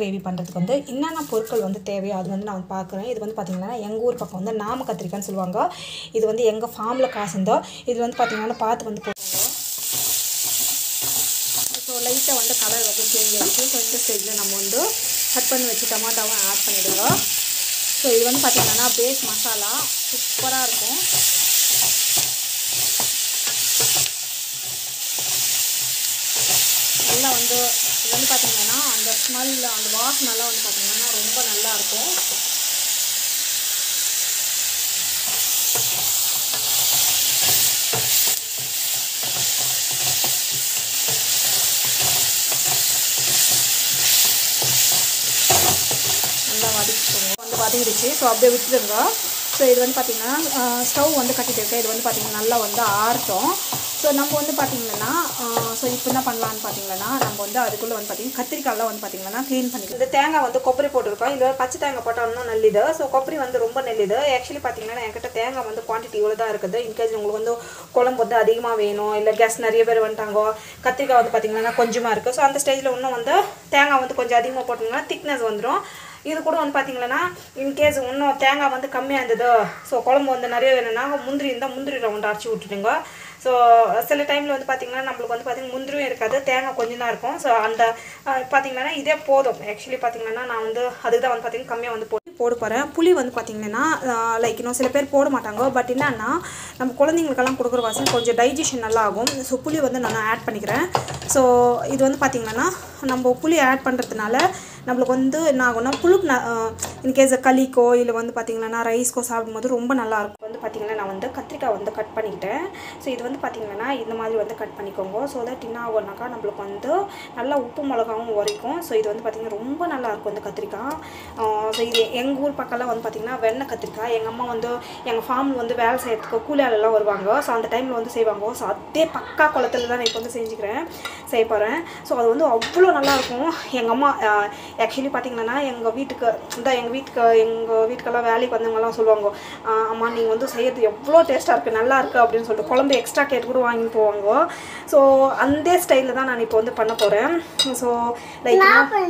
Gravy பண்ணுறதுக்கு வந்து என்னென்ன பொருட்கள் வந்து தேவையோ அது வந்து நான் பார்க்குறேன் இது வந்து பார்த்திங்கன்னா எங்கள் ஊர் பக்கம் வந்து நாம கத்திரிக்காய்னு சொல்லுவாங்க இது வந்து எங்கள் ஃபார்மில் காசுந்தோ இது வந்து பார்த்திங்கன்னா பார்த்து வந்து போட்டுருங்க ஸோ லைட்டாக வந்து கலர் வந்து சேஞ்ச் ஆகிடுச்சு ஸோ இந்த ஸ்டேஜில் நம்ம வந்து கட் பண்ணி வச்சு டமாட்டாவும் ஆட் பண்ணிவிடுங்க ஸோ இது வந்து பார்த்திங்கன்னா பேஸ் மசாலா சூப்பராக இருக்கும் நல்லா வந்து இது வந்து பார்த்திங்கன்னா அந்த ஸ்மெல் அந்த வாசனைலாம் வந்து பார்த்திங்கன்னா ரொம்ப நல்லா இருக்கும் நல்லா வதக்கிக்கோங்க வந்து வதங்கிடுச்சு ஸோ அப்படியே விட்டுருங்க ஸோ இது வந்து பார்த்திங்கன்னா ஸ்டவ் வந்து கட்டிட்டு இருக்கேன் இது வந்து பார்த்திங்கன்னா நல்லா வந்து ஆறட்டும் ஸோ நம்ம வந்து பார்த்திங்கன்னா ஸோ இப்போ என்ன பண்ணலான்னு பார்த்தீங்கன்னா நம்ம வந்து அதுக்குள்ளே வந்து பார்த்திங்கன்னா கத்திரிக்காயெல்லாம் வந்து பார்த்திங்கன்னா க்ளீன் பண்ணிக்கலாம் இந்த தேங்காய் வந்து கொப்பரி போட்டிருக்கோம் இல்லை பச்சை தேங்காய் போட்டால் இன்னும் நல்லது ஸோ கொப்பரி வந்து ரொம்ப நல்லது ஆக்சுவலி பார்த்தீங்கன்னா என்கிட்ட தேங்காய் வந்து குவான்டிட்டி இவ்வளோ தான் இருக்குது இன்கேஸ் உங்களுக்கு வந்து குழம்பு வந்து அதிகமாக வேணும் இல்லை கேஸ் நிறைய பேர் வந்துட்டாங்கோ கத்திரிக்காய் வந்து பார்த்திங்கன்னா கொஞ்சமாக இருக்குது ஸோ அந்த ஸ்டேஜில் இன்னும் வந்து தேங்காய் வந்து கொஞ்சம் அதிகமாக போட்டிங்கன்னா திக்னஸ் வந்துடும் இது கூட வந்து பார்த்தீங்கன்னா இன்கேஸ் இன்னும் தேங்காய் வந்து கம்மியாக இருந்தது ஸோ குழம்பு வந்து நிறைய வேணும்னா முந்திரி இருந்தால் முந்திரி ரவுண்ட் அரைச்சி விட்டுடுங்க ஸோ சில டைமில் வந்து பார்த்திங்கன்னா நம்மளுக்கு வந்து பார்த்திங்கன்னா முந்திரியும் இருக்காது தேங்காய் கொஞ்சம் தான் இருக்கும் ஸோ அந்த பார்த்திங்கன்னா இதே போதும் ஆக்சுவலி பார்த்திங்கன்னா நான் வந்து அதுக்கு தான் வந்து பார்த்திங்கன்னா கம்மியாக வந்து போட்டு போட போகிறேன் புளி வந்து பார்த்திங்கன்னா லைக் இன்னும் சில பேர் போட மாட்டாங்க பட் என்னன்னா நம்ம குழந்தைங்களுக்கெல்லாம் கொடுக்குற வாசம் கொஞ்சம் டைஜஷன் நல்லா ஆகும் ஸோ புளி வந்து நான் ஆட் பண்ணிக்கிறேன் ஸோ இது வந்து பார்த்திங்கன்னா நம்ம புளி ஆட் பண்ணுறதுனால நம்மளுக்கு வந்து என்ன ஆகும்னா புழுக்கு இன்கேஸ் களிக்கோ இல்லை வந்து பார்த்திங்கன்னா ரைஸ்க்கோ சாப்பிடும்போது ரொம்ப நல்லாயிருக்கும் வந்து பார்த்திங்கன்னா நான் வந்து கத்திரிக்காய் வந்து கட் பண்ணிக்கிட்டேன் ஸோ இது வந்து பார்த்திங்கன்னா இந்த மாதிரி வந்து கட் பண்ணிக்கோங்க ஸோ தட் என்ன ஆகும்னாக்கா நம்மளுக்கு வந்து நல்லா உப்பு மிளகாவும் உரைக்கும் ஸோ இது வந்து பார்த்திங்கன்னா ரொம்ப நல்லாயிருக்கும் இந்த கத்திரிக்காய் ஸோ இது எங்கள் ஊர் பக்கம்லாம் வந்து பார்த்திங்கன்னா வெண்ணெய் கத்திரிக்காய் எங்கள் அம்மா வந்து எங்கள் ஃபார்மில் வந்து வேலை செய்யறதுக்கு கூலி ஆளெல்லாம் வருவாங்க ஸோ அந்த டைமில் வந்து செய்வாங்க ஸோ அதே பக்கா குளத்துல தான் நான் இப்போ வந்து செஞ்சுக்கிறேன் செய்ய போகிறேன் ஸோ அது வந்து அவ்வளோ நல்லாயிருக்கும் எங்கள் அம்மா ஆக்சுவலி பார்த்திங்கன்னா எங்கள் வீட்டுக்கு இந்த எங்கள் வீட்டுக்கு எங்கள் வீட்டுக்கெல்லாம் வேலைக்கு வந்தவங்கலாம் சொல்லுவாங்க "ஆஹ் அம்மா நீங்கள் வந்து செய்யறது எவ்வளோ டேஸ்ட்டாக இருக்குது நல்லா இருக்குது அப்படின்னு சொல்லிட்டு குழம்பு எக்ஸ்ட்ரா கேட்டு கூட வாங்கி போவாங்க ஸோ அந்த ஸ்டைலில் தான் நான் இப்போ வந்து பண்ண போகிறேன் ஸோ லைக்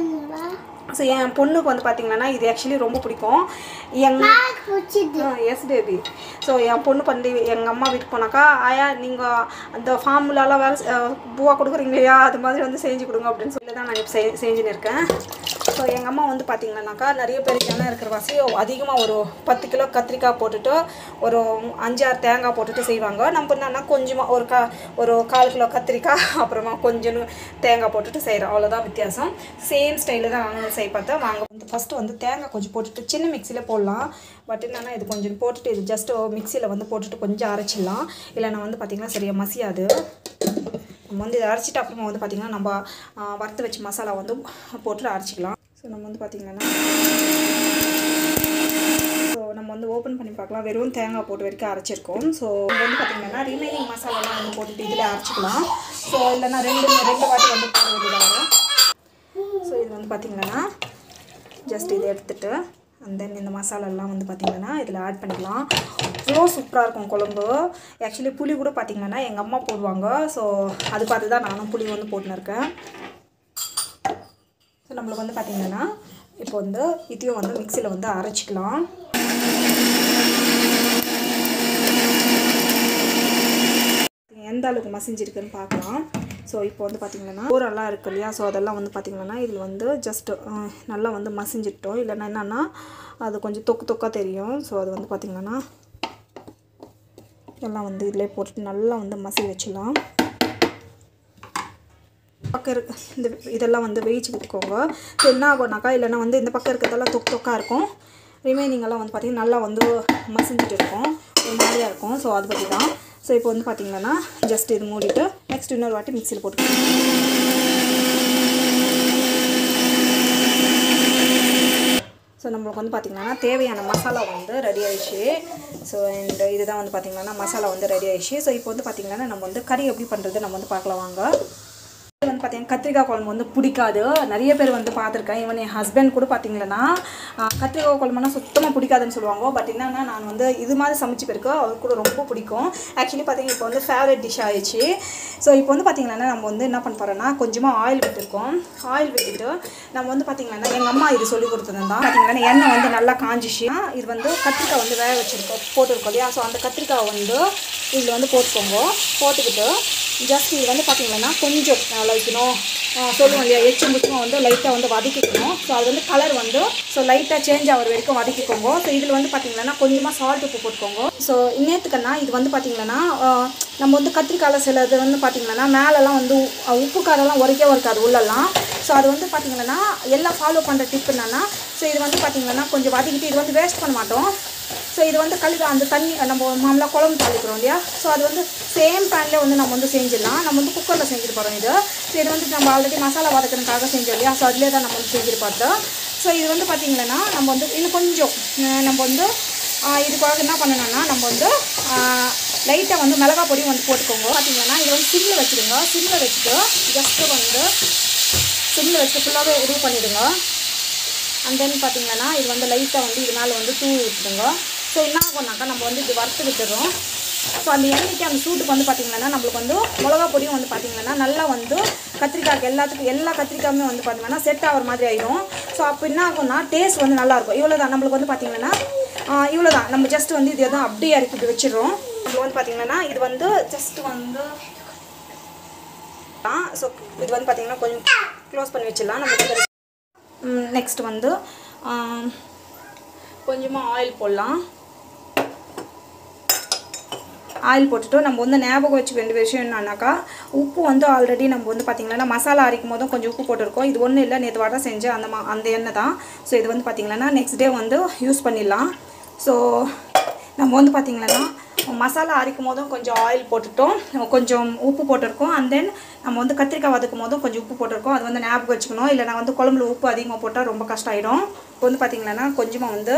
ஸோ என் பொண்ணுக்கு வந்து பார்த்தீங்கன்னா இது ஆக்சுவலி ரொம்ப பிடிக்கும் எங் எஸ் பேபி ஸோ என் பொண்ணு பண்ணி எங்கள் அம்மா வீட்டுக்கு போனாக்கா ஆயா நீங்கள் அந்த ஃபார்முலாலாம் வேலை செ- அஹ் பூவா கொடுக்குறீங்க இல்லையா அது மாதிரி வந்து செஞ்சு கொடுங்க அப்படின்னு சொல்லி தான் நான் இப்போ செய் செஞ்சுன்னு இருக்கேன் ஸோ எங்கள் அம்மா வந்து பார்த்தீங்கன்னாக்கா நிறைய பேர் ஜனம் இருக்கிற வாசி அதிகமாக ஒரு பத்து கிலோ கத்திரிக்காய் போட்டுட்டு ஒரு அஞ்சாறு தேங்காய் போட்டுட்டு செய்வாங்க நம்ம என்னன்னா கொஞ்சமாக ஒரு கா ஒரு கால் கிலோ கத்திரிக்காய் அப்புறமா கொஞ்சம் தேங்காய் போட்டுட்டு செய்கிறோம் அவ்வளோதான் வித்தியாசம் சேம் ஸ்டைலில் தான் நானும் செய்ய பார்த்தேன் வாங்க வந்து ஃபஸ்ட்டு வந்து தேங்காய் கொஞ்சம் போட்டுட்டு சின்ன மிக்சியில் போடலாம் பட் என்னன்னா இது கொஞ்சம் போட்டுட்டு இது ஜஸ்ட் மிக்சியில் வந்து போட்டுட்டு கொஞ்சம் அரைச்சிடலாம் இல்லைன்னா வந்து பார்த்திங்கன்னா சரியாக மசியாது நம்ம வந்து இதை அரைச்சிட்டு அப்புறமா வந்து பார்த்திங்கன்னா நம்ம ஆ, வறுத்து வச்ச மசாலா வந்து போட்டு அரைச்சிக்கலாம் ஸோ நம்ம வந்து பார்த்திங்கன்னா ஸோ நம்ம வந்து ஓப்பன் பண்ணி பார்க்கலாம் வெறும் தேங்காய் போட்டு வரைக்கும் அரைச்சிருக்கோம் ஸோ இது வந்து பார்த்திங்கன்னா ரிமைனிங் மசாலாலாம் வந்து போட்டுட்டு இதில் அரைச்சிக்கலாம் ஸோ இல்லைன்னா ரெண்டு ரெண்டு வாட்டி வந்து போட வேண்டியதாக வரும் ஸோ இது வந்து பார்த்திங்கன்னா ஜஸ்ட் இதை எடுத்துட்டு அண்ட் தென் இந்த மசாலாலாம் வந்து பார்த்திங்கன்னா இதில் ஆட் பண்ணிக்கலாம் அவ்வளோ சூப்பராக இருக்கும் குழம்பு ஆக்சுவலி புளி கூட பார்த்திங்கன்னா எங்கள் அம்மா போடுவாங்க ஸோ அது பார்த்து தான் நானும் புளி வந்து போட்டுன்னு இருக்கேன் ஸோ நம்மளுக்கு வந்து பார்த்திங்கன்னா இப்போ வந்து இதையும் வந்து மிக்சியில் வந்து அரைச்சிக்கலாம் எந்த அளவுக்கு மசிஞ்சிருக்குன்னு பார்க்கலாம் ஸோ இப்போ வந்து பார்த்திங்கன்னா ஊரெல்லாம் இருக்கு இல்லையா ஸோ அதெல்லாம் வந்து பார்த்திங்கன்னா இதில் வந்து ஜஸ்ட் நல்லா வந்து மசிஞ்சிட்டோம் இல்லைன்னா என்னென்னா அது கொஞ்சம் தொக்கு தொக்காக தெரியும் ஸோ அது வந்து பார்த்திங்கன்னா எல்லாம் வந்து இதிலே போட்டுட்டு நல்லா வந்து மசி வச்சிடலாம் பக்கம் இருக்க இந்த இதெல்லாம் வந்து வேயிச்சு விட்டுக்கோங்க ஸோ என்ன ஆகும்னாக்கா இல்லைன்னா வந்து இந்த பக்கம் இருக்கிறதெல்லாம் தொக்கு தொக்காக இருக்கும் ரிமைனிங் எல்லாம் வந்து பார்த்திங்கன்னா நல்லா வந்து மசிஞ்சிட்டு இருக்கும் ஒரு மாதிரியாக இருக்கும் ஸோ அதை பற்றி தான் ஸோ இப்போ வந்து பார்த்திங்கன்னா ஜஸ்ட் இது மூடிட்டு நெக்ஸ்ட் இன்னொரு வாட்டி மிக்சியில் போட்டுக்கலாம் ஸோ நம்மளுக்கு வந்து பார்த்திங்கன்னா தேவையான மசாலா வந்து ரெடி ஆயிடுச்சு ஸோ அண்ட் இதுதான் வந்து பார்த்திங்கன்னா மசாலா வந்து ரெடி ஆயிடுச்சு ஸோ இப்போ வந்து பார்த்திங்கன்னா நம்ம வந்து கறி எப்படி பண்ணுறது நம்ம வந்து பார்க்கலாம் வாங்க இது வந்து பார்த்தீங்கன்னா கத்திரிக்காய் குழம்பு வந்து பிடிக்காது நிறைய பேர் வந்து பார்த்துருக்கேன் ஈவன் என் ஹஸ்பண்ட் கூட பார்த்தீங்கன்னா ஆஹ், கத்திரிக்காய் குழம்புனா சுத்தமாக பிடிக்காதுன்னு சொல்லுவாங்க பட் என்னன்னா நான் வந்து இது மாதிரி சமைச்சு பிறகு அவருக்கு கூட ரொம்ப பிடிக்கும் ஆக்சுவலி பார்த்தீங்கன்னா இப்போ வந்து ஃபேவரட் டிஷ் ஆயிடுச்சு ஸோ இப்போ வந்து பார்த்தீங்கன்னா நம்ம வந்து என்ன பண்ண போகிறோம்னா கொஞ்சமாக ஆயில் விட்டுருக்கோம் ஆயில் விட்டுட்டு நம்ம வந்து பார்த்தீங்கன்னா எங்கள் அம்மா இது சொல்லி கொடுத்தது தான் பார்த்தீங்கன்னா எண்ணெய் வந்து நல்லா காஞ்சிச்சு இது வந்து கத்திரிக்காய் வந்து வேக வச்சுருக்கோம் போட்டிருக்கோம் இல்லையா ஸோ அந்த கத்திரிக்காய் வந்து இதில் வந்து போட்டுக்கோங்க போட்டுக்கிட்டு ஜஸ்ட் இது வந்து பார்த்தீங்கன்னா கொஞ்சம் லைக்கணும் சொல்லுவோம் இல்லையா எச்சு முச்சும் வந்து லைட்டாக வந்து வதக்கிக்கணும் ஸோ அது வந்து கலர் வந்து ஸோ லைட்டாக சேஞ்ச் ஆகிற வரைக்கும் வதக்கிக்கோங்க ஸோ இதில் வந்து பார்த்தீங்கன்னா கொஞ்சமாக சால்ட் உப்பு போட்டுக்கோங்க ஸோ இன்னேத்துக்குன்னா இது வந்து பார்த்தீங்கன்னா ஆஹ், நம்ம வந்து கத்திரிக்காயில் சில இது வந்து பார்த்தீங்கன்னா மேலெல்லாம் வந்து உ- உப்பு காரெல்லாம் உரைக்கவே இருக்காது உள்ளெல்லாம் ஸோ அது வந்து பார்த்தீங்கன்னா எல்லாம் ஃபாலோ பண்ணுற டிப் என்னன்னா ஸோ இது வந்து பார்த்தீங்கன்னா கொஞ்சம் வதக்கிட்டு இது வந்து வேஸ்ட் பண்ண மாட்டோம் ஸோ இது வந்து கழுகு அந்த தண்ணி நம்ம மாமலா குழம்பு தாளிக்கிறோம் இல்லையா ஸோ அது வந்து சேம் பேன்லேயே வந்து நம்ம வந்து செஞ்சிடலாம் நம்ம வந்து குக்கரில் செஞ்சுட்டு போகிறோம் இது ஸோ இது வந்து நம்ம ஆல்ரெடி மசாலா வதக்கிறதுக்காக செஞ்சோம் இல்லையா ஸோ அதிலே தான் நம்ம வந்து செஞ்சுட்டு பார்த்தோம் ஸோ இது வந்து பார்த்திங்கன்னா நம்ம வந்து இன்னும் கொஞ்சம் அஹ் நம்ம வந்து ஆஹ் இதுக்காக என்ன பண்ணணும்னா நம்ம வந்து லைட்டாக வந்து மிளகா பொடியும் வந்து போட்டுக்கோங்க பார்த்தீங்கன்னா இது வந்து சிம்மில் வச்சுடுங்க சிம்மில் வச்சுட்டு ஜஸ்ட்டு வந்து சிம்மில் வச்சுட்டு ஃபுல்லாகவே இது பண்ணிவிடுங்க அண்ட் தென் பார்த்தீங்கன்னா இது வந்து லைட்டாக வந்து இது மேலே வந்து தூவி விட்டுருங்க ஸோ என்ன ஆகும்னாக்கா நம்ம வந்து இது வறுத்து விட்டுறோம் ஸோ அந்த எண்ணெய்க்கு அந்த சூட்டுக்கு வந்து பார்த்திங்கன்னா நம்மளுக்கு வந்து மிளகா பொடியும் வந்து பார்த்திங்கன்னா நல்லா வந்து கத்திரிக்காய்க்கு எல்லாத்துக்கும் எல்லா கத்திரிக்காயுமே வந்து பார்த்திங்கன்னா செட் ஆகிற மாதிரி ஆயிடும் ஸோ அப்போ என்ன ஆகும்னா டேஸ்ட் வந்து நல்லாயிருக்கும் இவ்வளோ தான் நம்மளுக்கு வந்து பார்த்திங்கன்னா இவ்வளோ தான் நம்ம ஜஸ்ட் வந்து இது எதுவும் அப்படியே இறக்கி வச்சிடுறோம் இப்போ வந்து பார்த்திங்கன்னா இது வந்து ஜஸ்ட் வந்து ஸோ இது வந்து பார்த்திங்கன்னா கொஞ்சம் க்ளோஸ் பண்ணி வச்சிடலாம் நம்ம நெக்ஸ்ட் வந்து ஆம், கொஞ்சமாக ஆயில் போடலாம் ஆயில் போட்டுட்டு நம்ம வந்து ஞாபகம் வச்சுக்க வேண்டிய விஷயம் என்னன்னாக்கா உப்பு வந்து ஆல்ரெடி நம்ம வந்து பார்த்திங்கன்னா மசாலா அரைக்கும் போதும் கொஞ்சம் உப்பு போட்டிருக்கோம் இது ஒன்றும் இல்லை நேற்று வடை செஞ்சு அந்த மா அந்த எண்ணெய் தான் ஸோ இது வந்து பார்த்திங்கன்னா நெக்ஸ்ட் டே வந்து யூஸ் பண்ணிடலாம் ஸோ நம்ம வந்து பார்த்திங்கன்னா மசாலா அரைக்கும் போதும் கொஞ்சம் ஆயில் போட்டுட்டோம் கொஞ்சம் உப்பு போட்டிருக்கோம் அண்ட் தென் நம்ம வந்து கத்திரிக்காய் வதக்கும் போதும் கொஞ்சம் உப்பு போட்டிருக்கோம் அது வந்து ஞாபகம் வச்சுக்கணும் இல்லை நான் வந்து குழம்புல உப்பு அதிகமாக போட்டால் ரொம்ப கஷ்டம் ஆகிடும் இப்போ வந்து பார்த்திங்கன்னா கொஞ்சமாக வந்து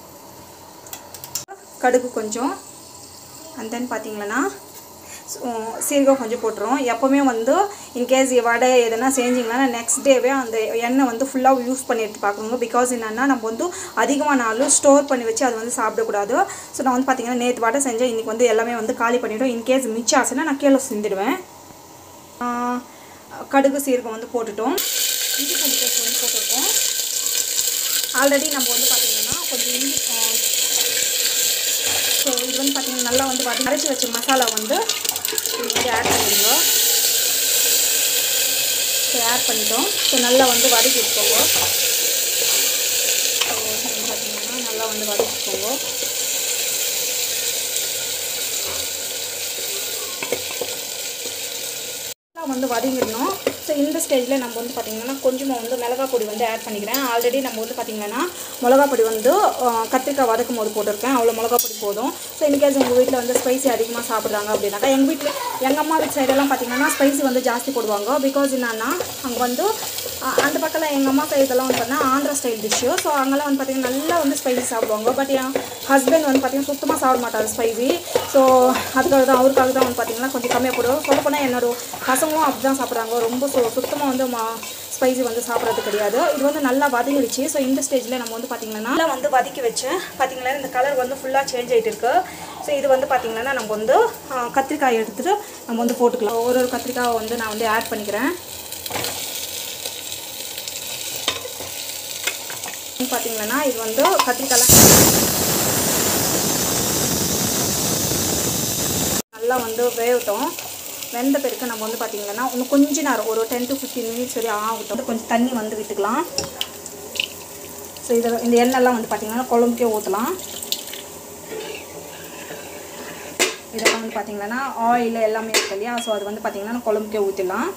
கடுகு கொஞ்சம் அண்ட் தென் பார்த்தீங்கன்னா சீரகம் கொஞ்சம் போட்டுரும் எப்போவுமே வந்து இன்கேஸ் வடை எதனா செஞ்சிங்கன்னா நெக்ஸ்ட் டேவே அந்த எண்ணெய் வந்து ஃபுல்லாக யூஸ் பண்ணி எடுத்து பார்க்கணுங்க பிகாஸ் என்னென்னா நம்ம வந்து அதிகமாக நாளும் ஸ்டோர் பண்ணி வச்சு அது வந்து சாப்பிடக்கூடாது ஸோ நான் வந்து பார்த்தீங்கன்னா நேற்று வடை செஞ்சேன் இன்றைக்கி வந்து எல்லாமே வந்து காலி பண்ணிவிடும் இன்கேஸ் மிச்சம் ஆச்சுன்னா நான் கீழே சிந்திடுவேன் ஆஹ் கடுகு சீரகம் வந்து போட்டுட்டோம் இஞ்சி பூண்டு பேஸ்ட் வந்து போட்டிருக்கோம் ஆல்ரெடி நம்ம வந்து பார்த்திங்கன்னா கொஞ்சம் இஞ்சி ஸோ இது வந்து பார்த்திங்கன்னா நல்லா வந்து பார்த்து அரைச்சி வச்ச மசாலா வந்து இது வந்து ஆட் பண்ணிடுங்க ஸோ ஆட் பண்ணிட்டோம் ஸோ நல்லா வந்து வதக்கி வச்சுக்கோங்க ஸோ வந்து பார்த்திங்கன்னா நல்லா வந்து வதக்கிக்கோங்க நல்லா வந்து வதங்கிடணும் ஸோ இந்த ஸ்டேஜில் நம்ம வந்து பார்த்திங்கன்னா கொஞ்சமாக வந்து மிளகா பொடி வந்து ஆட் பண்ணிக்கிறேன் ஆல்ரெடி நம்ம வந்து பார்த்திங்கன்னா மிளகா பொடி வந்து அஹ், கத்திரிக்காய் வதக்கும் போது போட்டிருக்கேன் அவ்வளோ மிளகா பொடி போதும் ஸோ இன்கேஸ் உங்கள் வீட்டில் வந்து ஸ்பைசி அதிகமாக சாப்பிட்றாங்க அப்படின்னாக்கா எங்கள் வீட்டில் எங்கள் அம்மா வீட்டு சைடெல்லாம் பார்த்திங்கன்னா ஸ்பைசி வந்து ஜாஸ்தி போடுவாங்க பிகாஸ் என்னன்னா அங்கே வந்து அஹ், அந்த பக்கத்தில் எங்கள் அம்மா சைடெல்லாம் வந்து பார்த்தீங்கன்னா ஆந்திரா ஸ்டைல் டிஷ்ஷு ஸோ அங்கெல்லாம் வந்து பார்த்திங்கன்னா நல்லா வந்து ஸ்பைசி சாப்பிடுவாங்க பட் என் ஹஸ்பண்ட் வந்து பார்த்திங்கன்னா சுத்தமாக சாப்பிட மாட்டார் ஸ்பைசி ஸோ அதுக்காக தான் அவருக்காக தான் வந்து பார்த்திங்கன்னா கொஞ்சம் கம்மியாக போடுவோம் சொல்லப்போனால் என்னோட பசங்களும் அப்படி தான் சாப்பிட்றாங்க ரொம்ப சு சுத்தமாக வந்து மா ஸ்பைசி வந்து சாப்பிட்றது கிடையாது இது வந்து நல்லா வதங்கிடுச்சு ஸோ இந்த ஸ்டேஜில் நம்ம வந்து பார்த்திங்கன்னா நல்லா வந்து வதக்கி வச்சேன் பார்த்திங்கன்னா இந்த கலர் வந்து ஃபுல்லாக சேஞ்ச் ஆகிட்டு இருக்கு ஸோ இது வந்து பார்த்திங்கன்னா நம்ம வந்து ஆ, கத்திரிக்காய் எடுத்துகிட்டு நம்ம வந்து போட்டுக்கலாம் ஒரு ஒரு கத்திரிக்காயை வந்து நான் வந்து ஆட் பண்ணிக்கிறேன் பார்த்தீங்கன்னா இது வந்து கத்திரிக்காய்லாம் நல்லா வந்து வேகட்டும் வெந்த பிறகு நம்ம வந்து பார்த்திங்கன்னா இன்னும் கொஞ்ச நேரம் ஒரு டென் டு ஃபிஃப்டீன் மினிட்ஸ் வரை ஆகட்டும் கொஞ்சம் தண்ணி வந்து விட்டுக்கலாம் ஸோ இதில் இந்த எண்ணெய்லாம் வந்து பார்த்திங்கன்னா குழம்புக்கே ஊற்றலாம் இதெல்லாம் வந்து பார்த்திங்கன்னா ஆயில் எல்லாமே இருக்கு இல்லையா ஸோ அது வந்து பார்த்திங்கன்னா குழம்புக்கே ஊற்றிடலாம்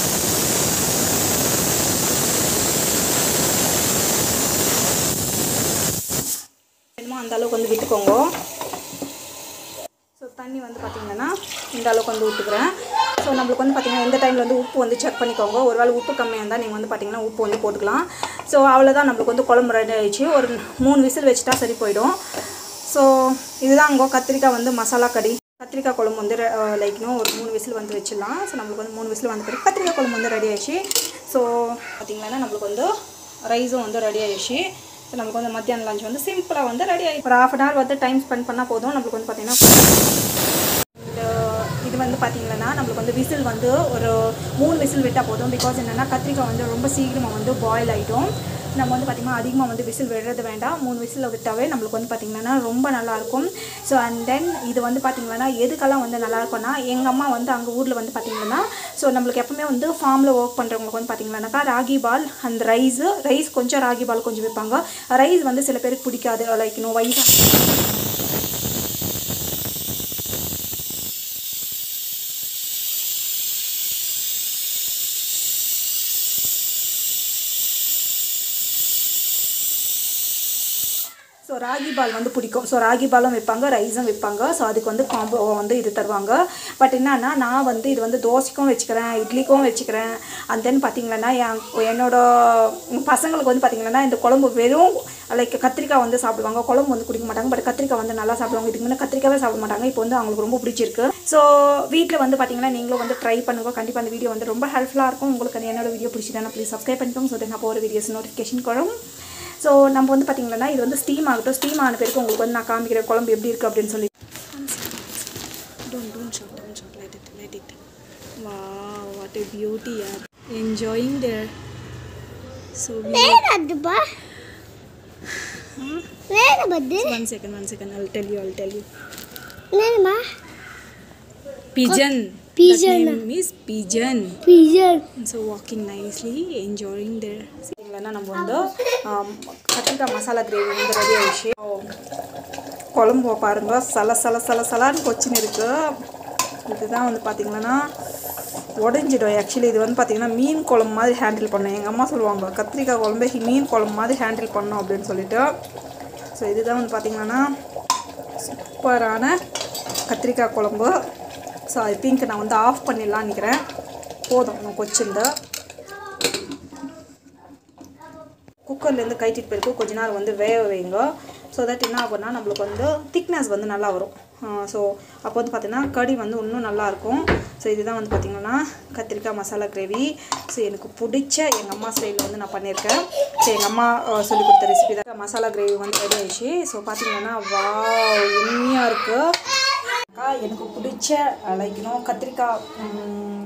வேணுமோ அந்த அளவுக்கு வந்து விட்டுக்கோங்க ஸோ தண்ணி வந்து பார்த்திங்கன்னா இந்த அளவுக்கு வந்து ஊற்றுக்கிறேன் ஸோ நம்மளுக்கு வந்து பார்த்திங்கன்னா இந்த டைமில் வந்து உப்பு வந்து செக் பண்ணிக்கோங்க ஒருவேளை உப்பு கம்மியாக இருந்தால் நீங்கள் வந்து பார்த்திங்கன்னா உப்பு வந்து போட்டுக்கலாம் ஸோ அவ்வளோதான் நம்மளுக்கு வந்து குழம்பு ரெடி ஆயிடுச்சு ஒரு மூணு விசில் வச்சுட்டா சரி போயிடும் ஸோ இதுதான் அங்கே கத்திரிக்காய் வந்து மசாலா கறி கத்திரிக்காய் குழம்பு வந்து லைக் இன்னும் ஒரு மூணு விசில் வந்து வச்சிடலாம் ஸோ நம்மளுக்கு வந்து மூணு விசில் வந்து பிறகு கத்திரிக்காய் குழம்பு வந்து ரெடி ஆயிடுச்சு ஸோ பார்த்தீங்கன்னா நம்மளுக்கு வந்து ரைஸும் வந்து ரெடி ஆயிடுச்சு ஸோ நம்மளுக்கு வந்து மத்தியானம் லஞ்ச் வந்து சிம்பிளாக வந்து ரெடி ஆயிடுச்சு ஒரு ஹாஃப் அன் ஹவர் வந்து டைம் ஸ்பெண்ட் பண்ணால் போதும் நம்மளுக்கு வந்து பார்த்தீங்கன்னா இந்த இது வந்து பார்த்தீங்கன்னா நம்மளுக்கு வந்து விசில் வந்து ஒரு மூணு விசில் விட்டால் போதும் பிகாஸ் என்னென்னா கத்திரிக்காய் வந்து ரொம்ப சீக்கிரமாக வந்து பாயில் ஆகிடும் நம்ம வந்து பார்த்திங்கன்னா அதிகமாக வந்து விசில் விடுறது வேண்டாம் மூணு விசில் விட்டாவே நம்மளுக்கு வந்து பார்த்திங்கன்னா ரொம்ப நல்லாயிருக்கும் ஸோ அண்ட் தென் இது வந்து பார்த்திங்கன்னா எதுக்கெல்லாம் வந்து நல்லா இருக்கும்னா எங்கள் அம்மா வந்து அங்கே ஊரில் வந்து பார்த்திங்கன்னா ஸோ நம்மளுக்கு எப்பவுமே வந்து ஃபார்மில் ஒர்க் பண்ணுறவங்களுக்கு வந்து பார்த்திங்கன்னாக்கா ராகி பால் அந்த ரைஸு ரைஸ் கொஞ்சம் ராகி பால் கொஞ்சம் வைப்பாங்க ரைஸ் வந்து சில பேருக்கு பிடிக்காது லைக் இன்னும் வயசாக ஸோ ராகி பால் வந்து பிடிக்கும் ஸோ ராகி பாலும் வைப்பாங்க ரைஸும் வைப்பாங்க ஸோ அதுக்கு வந்து காம்போ வந்து இது தருவாங்க பட் என்னன்னா நான் வந்து இது வந்து தோசைக்கும் வச்சுக்கிறேன் இட்லிக்கும் வச்சுக்கிறேன் அண்ட் தென் பார்த்தீங்கன்னா என் என்னோட பசங்களுக்கு வந்து பார்த்தீங்கன்னா இந்த குழம்பு வெறும் லைக் கத்திரிக்காய் வந்து சாப்பிடுவாங்க குழம்பு வந்து குடிக்க மாட்டாங்க பட் கத்திரிக்காய் வந்து நல்லா சாப்பிடுவாங்க இதுக்கு முன்னே கத்திரிக்காவே சாப்பிட மாட்டாங்க இப்போ வந்து அவங்களுக்கு ரொம்ப பிடிச்சிருக்கு ஸோ வீட்டில் வந்து பார்த்தீங்கன்னா நீங்களும் வந்து ட்ரை பண்ணுங்க கண்டிப்பாக அந்த வீடியோ வந்து ரொம்ப ஹெல்ப்ஃபுல்லாக இருக்கும் உங்களுக்கு என்னோட வீடியோ பிடிச்சிட்டா ப்ளீஸ் சப்ஸ்கிரைப் பண்ணிக்கோங்க ஸோ நான் போகிற வீடியோஸ் நோட்டிஃபிகேஷன் வரும் ஸோ நம்ம வந்து பார்த்திங்கன்னா இது வந்து ஸ்டீம் ஆகட்டும் ஸ்டீம் ஆன பிறகு உங்களுக்கு வந்து நான் காமிக்கிறேன் குழம்பு எப்படி இருக்குது அப்படின்னு சொல்லி Don't, don't shout, don't shout. Let it, let it. Wow, what a beauty, yaar. Enjoying there. So we... లేదబ్బా లేదబ్బద్దు One second, one second. I'll tell you, I'll tell you. లేదమ్మా Pigeon. Pigeon. That name is pigeon. పిజర్ so walking nicely enjoying there இல்லைன்னா நம்ம வந்து ஆம், கத்திரிக்காய் masala gravy வந்து ரெடி ஆயிடுச்சு குழம்பு பாருங்க சல சல சல சலான்னு கொச்சின்னு இருக்கு இதுதான் வந்து பார்த்திங்கன்னா உடஞ்சிடும் ஆக்சுவலி இது வந்து பார்த்திங்கன்னா மீன் குழம்பு மாதிரி ஹேண்டில் பண்ணோம் எங்கள் அம்மா சொல்லுவாங்க கத்திரிக்காய் குழம்பே மீன் குழம்பு மாதிரி ஹேண்டில் பண்ணோம் அப்படின்னு சொல்லிட்டு ஸோ இதுதான் வந்து பார்த்திங்கன்னா சூப்பரான கத்திரிக்காய் குழம்பு ஸோ ஐ திங்க் நான் வந்து ஆஃப் பண்ணிடலான்னு நினைக்கிறேன் போதும் நான் கொச்சிருந்து குக்கர்லேருந்து கைட்டிட்டு பிறகு கொஞ்ச நேரம் வந்து வேக வைங்க ஸோ தட் என்ன ஆகும்னா நம்மளுக்கு வந்து திக்னஸ் வந்து நல்லா வரும் ஸோ அப்போ வந்து பார்த்தீங்கன்னா கறி வந்து இன்னும் நல்லாயிருக்கும் ஸோ இதுதான் வந்து பார்த்திங்கன்னா கத்திரிக்காய் மசாலா கிரேவி ஸோ எனக்கு பிடிச்ச எங்கள் அம்மா ஸ்டைலில் வந்து நான் பண்ணியிருக்கேன் ஸோ எங்கள் அம்மா சொல்லி கொடுத்த ரெசிபி தான் மசாலா கிரேவி வந்து ரெடி ஆயிடுச்சு ஸோ பார்த்தீங்கன்னா வா இனிமையாக இருக்குது அக்கா, எனக்கு பிடிச்ச லைக் இன்னும் கத்திரிக்காய் ம்,